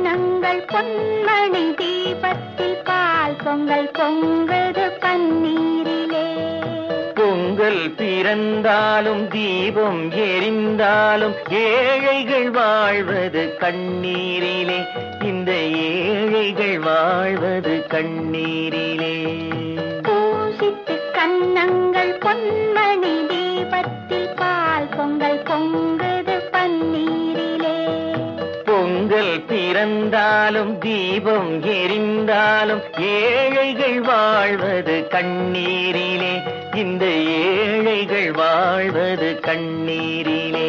கன்னங்கள் பொன்மணி தீபத்தில் பால் பொங்கல் பொங்குது பன்னீரிலே பொங்கல் பிறந்தாலும் தீபம் எரிந்தாலும் ஏழைகள் வாழ்வது கண்ணீரிலே இந்த ஏழைகள் வாழ்வது கண்ணீரிலே பூசித்து கன்னங்கள் பொன்மணி தீபத்தில் பால் பொங்கல் பொங்குது பன்னீரிலே பொங்கல் பிறந்தாலும் தீபம் எரிந்தாலும் ஏழைகள் வாழ்வது கண்ணீரிலே இந்த ஏழைகள் வாழ்வது கண்ணீரிலே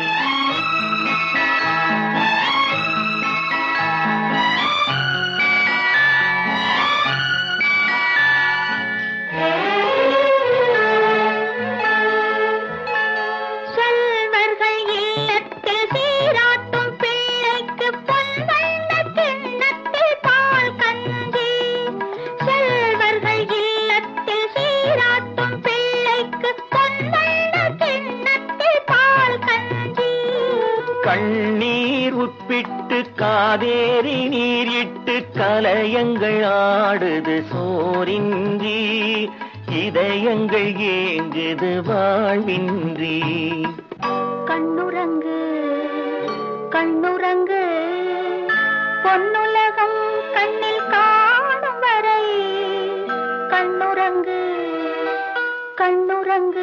செல்வர்கள் இல்லத்தில் சீராட்டும் பிள்ளைக்கு பொன்வண்ண கிண்ணத்தில் பால் கஞ்சி செல்வர்கள் இல்லத்தில் சீராட்டும் பிள்ளைக்கு பொன்வண்ண கிண்ணத்தில் பால் கஞ்சி கண்ணீர் உப்பிட்டு காதேரி நீர் இட்டு கலயங்கள் ஆடுது சோரின்றி இதயங்கள் ஏங்குது வாழ்வின்றி கண்ணுறங்கு கண்ணுறங்கு பொன்னுலகம் கண்ணில் காணும் வரை கண்ணுறங்கு கண்ணுறங்கு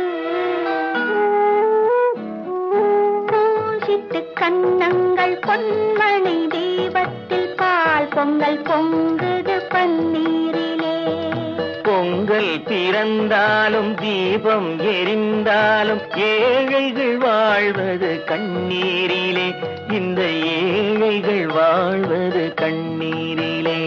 பூசித்து கன்னங்கள் பொன்மணி தீபத்தில் பால் பொங்கல் பொங்குது பன்னீரிலே பொங்கல் பிறந்தாலும் தீபம் எரிந்தாலும் ஏழைகள் வாழ்வது கண்ணீரிலே இந்த ஏழைகள் வாழ்வது கண்ணீரிலே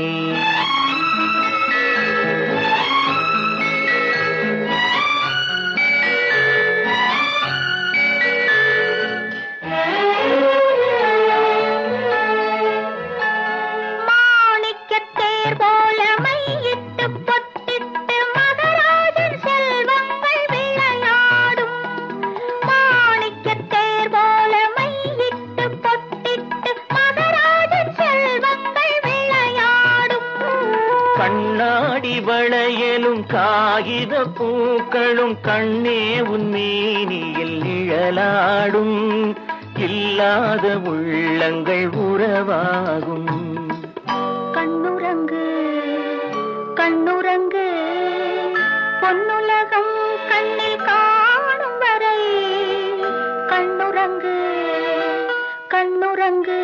மாணிக்கத்தேர் போல மையிட்டு பொட்டிட்டு மகராஜன் செல்வங்கள் விளையாடும் மாணிக்கத்தேர் போல மையிட்டு பொட்டிட்டு மகராஜன் செல்வங்கள் விளையாடும் கண்ணாடி வளையலும் காகித பூக்களும் கண்ணே உன் மேனியில் நிழலாடும் இல்லாத உள்ளங்கள் உறவாகும் கண்ணுறங்கு கண்ணுறங்கு பொன்னுலகம் கண்ணில் காணும் வரை கண்ணுறங்கு கண்ணுறங்கு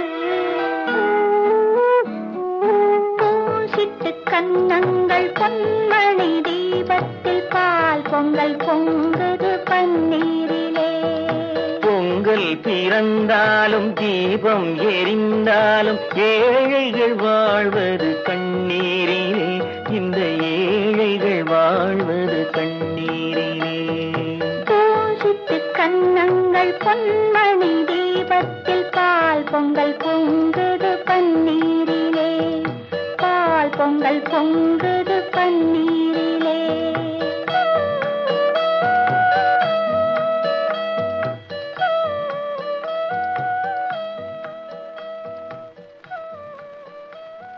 பூசிட்டு கன்னங்கள் பொன்மணி தீபத்தில் பால் பொங்கல் பொங்குது பன்னீரிலே பொங்கல் பிறந்தாலும் தீபம் எரிந்தாலும் ஏழைகள் வாழ்வது கண்ணீரிலே இந்த ஏழைகள் வாழ்வது கண்ணீரிலே பூசித்து கன்னங்கள் பொன்மணி தீபத்தில் பால் பொங்கல் பொங்கு